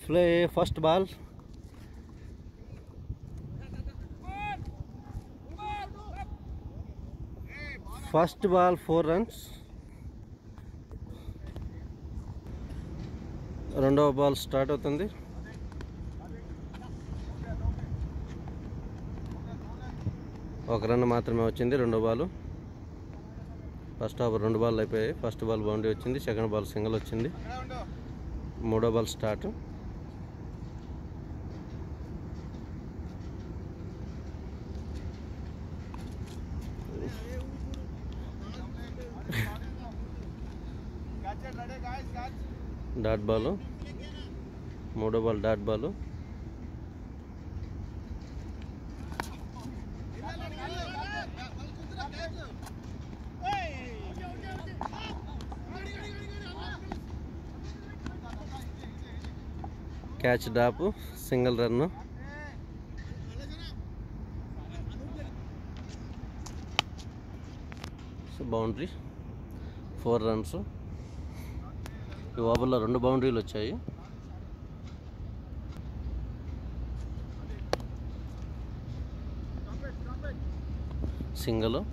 play first ball first ball four runs రెండవ ball start అవుతుంది ఒక రన్ మాత్రమే వచ్చింది రెండో బాల్ ఫస్ట్ ఓవర్ రెండు బాల్ అయిపోయాయి ఫస్ట్ బాల్ బౌండరీ వచ్చింది సెకండ్ బాల్ సింగిల్ వచ్చింది మూడో బాల్ స్టార్ట్ డాట్ బాల్ మూడో ball dot ball catch drop single run so boundary four runs ఈ ఓవర్లో రెండు బౌండరీలు వచ్చాయి సింగిల్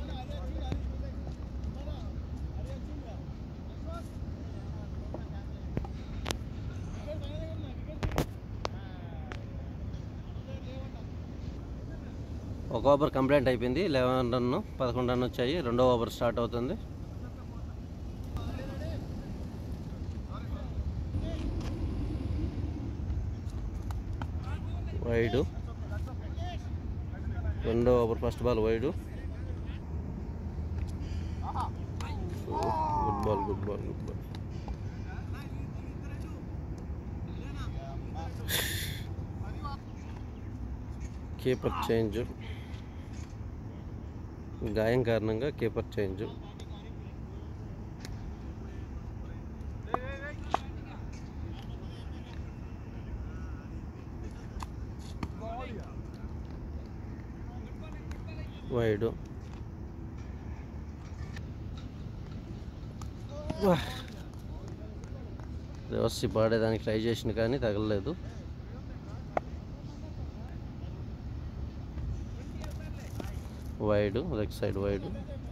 ఒక ఓవర్ కంప్లీట్ అయిపోయింది లెవెన్ రన్ పదకొండు రన్ వచ్చాయి రెండో ఓవర్ స్టార్ట్ అవుతుంది వైడు రెండో over first ball wide good ball good ball good ball keeper change గాయం కారణంగా కీపర్ చేంజ్ వైడు రివర్స్ పాడేదానికి ట్రై చేసింది కానీ తగలలేదు wide leg side wide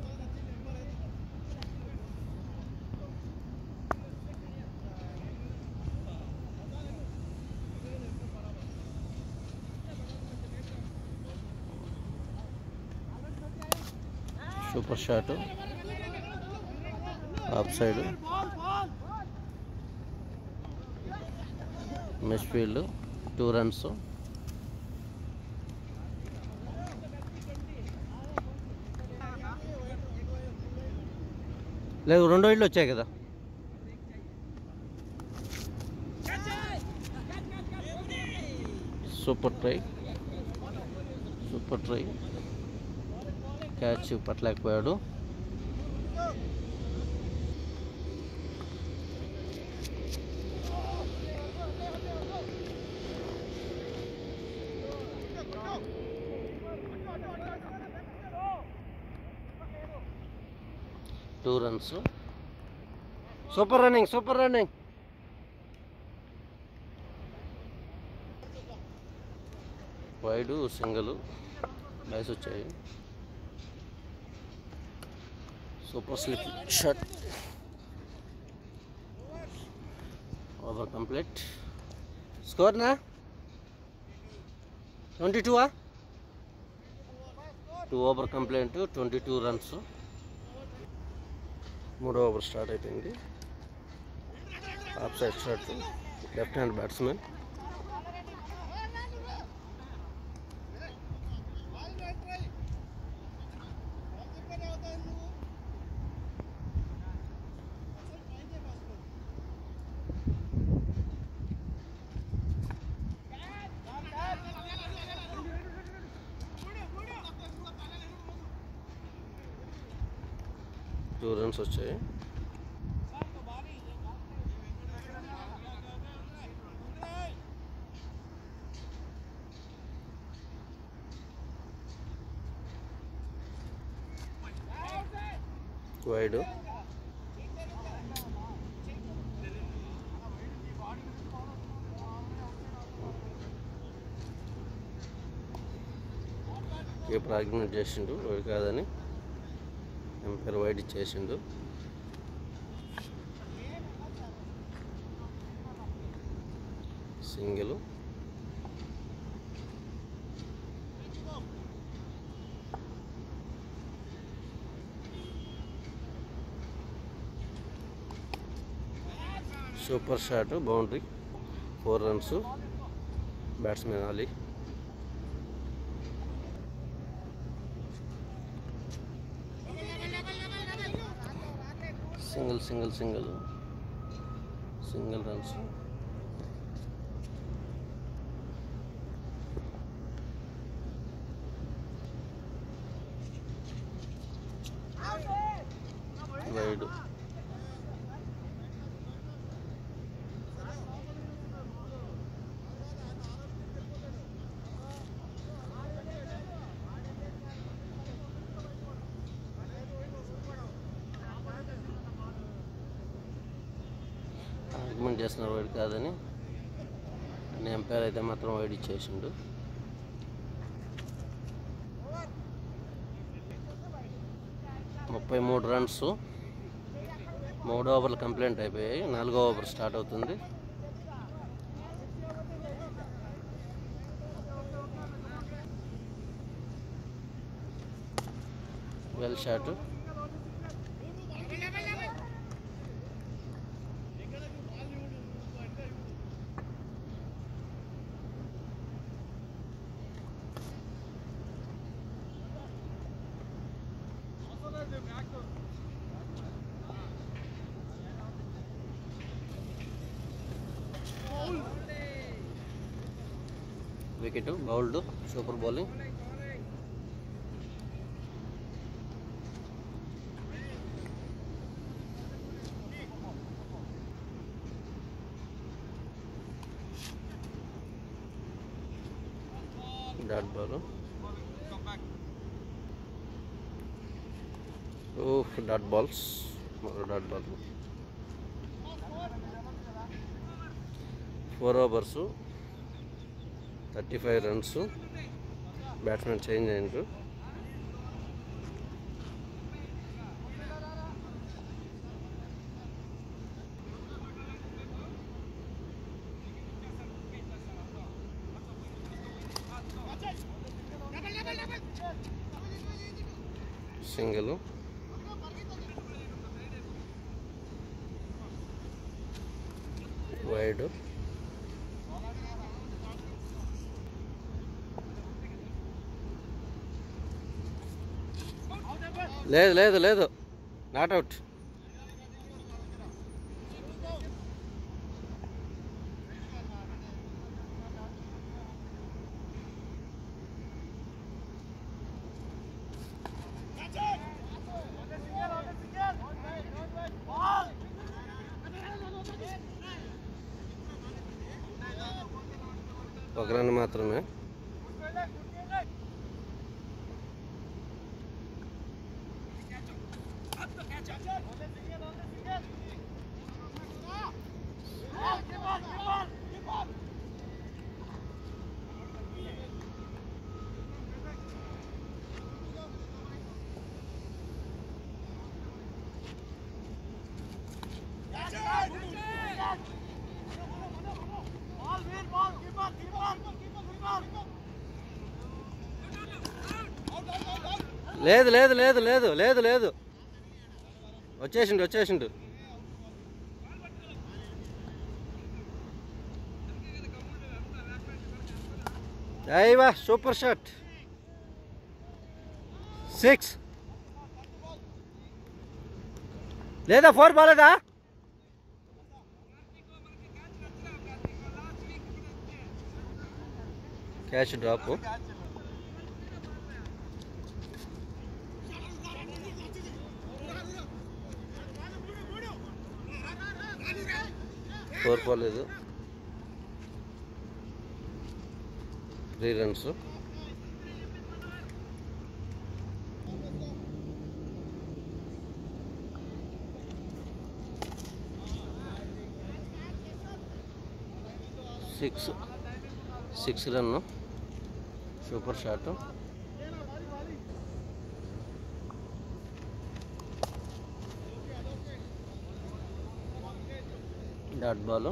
super shot off side miss field two runs లేదు రెండో ఇళ్ళు వచ్చాయి కదా super try super try catch పట్టలేకపోయాడు two runs super running super running wide single byes వచ్చాయి super slip shot over complete స్కోర్నా twenty టూవా two over complaint twenty two runs మూడో ఓవర్ స్టార్ట్ అయిపోయింది off side start left hand batsmen two runs వచ్చాయి wide keeper argument చేసిండు wide కాదని umpire wide ఇచ్చేసిండు single super shot boundary four runs batsmen Ali single single single single runs wide argument చేస్తున్నారు wide కాదని నేను umpire అయితే మాత్రం వైడ్ ఇచ్చేసిండు ముప్పై మూడు రన్స్ మూడు ఓవర్లు కంప్లీట్ అయిపోయాయి నాలుగో ఓవర్ స్టార్ట్ అవుతుంది well shot wicket bowled super bowling dot ball oh dot balls మరో dot ball four overs thirty five runs batsmen change అయ్యారు సింగిల్ వైడ్ లేదు లేదు లేదు నాట్ అవుట్ ఒక రన్ మాత్రమే లేదు లేదు లేదు లేదు లేదు లేదు వచ్చేసిండు వచ్చేసిండు అయ్యవా సూపర్ షాట్ సిక్స్ లేదా ఫోర్ బాలేదా క్యాచ్ డ్రాప్ ఫోర్ పోలేదు three runs six six run super shot dot ball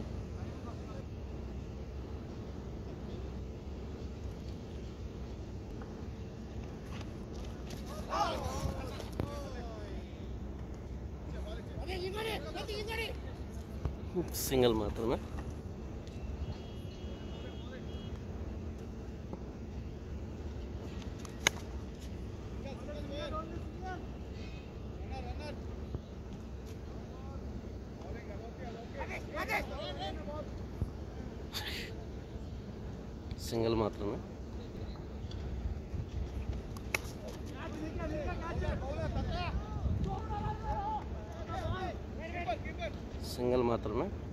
single మాత్రమే సింగిల్ మాత్రమే సింగిల్ మాత్రమే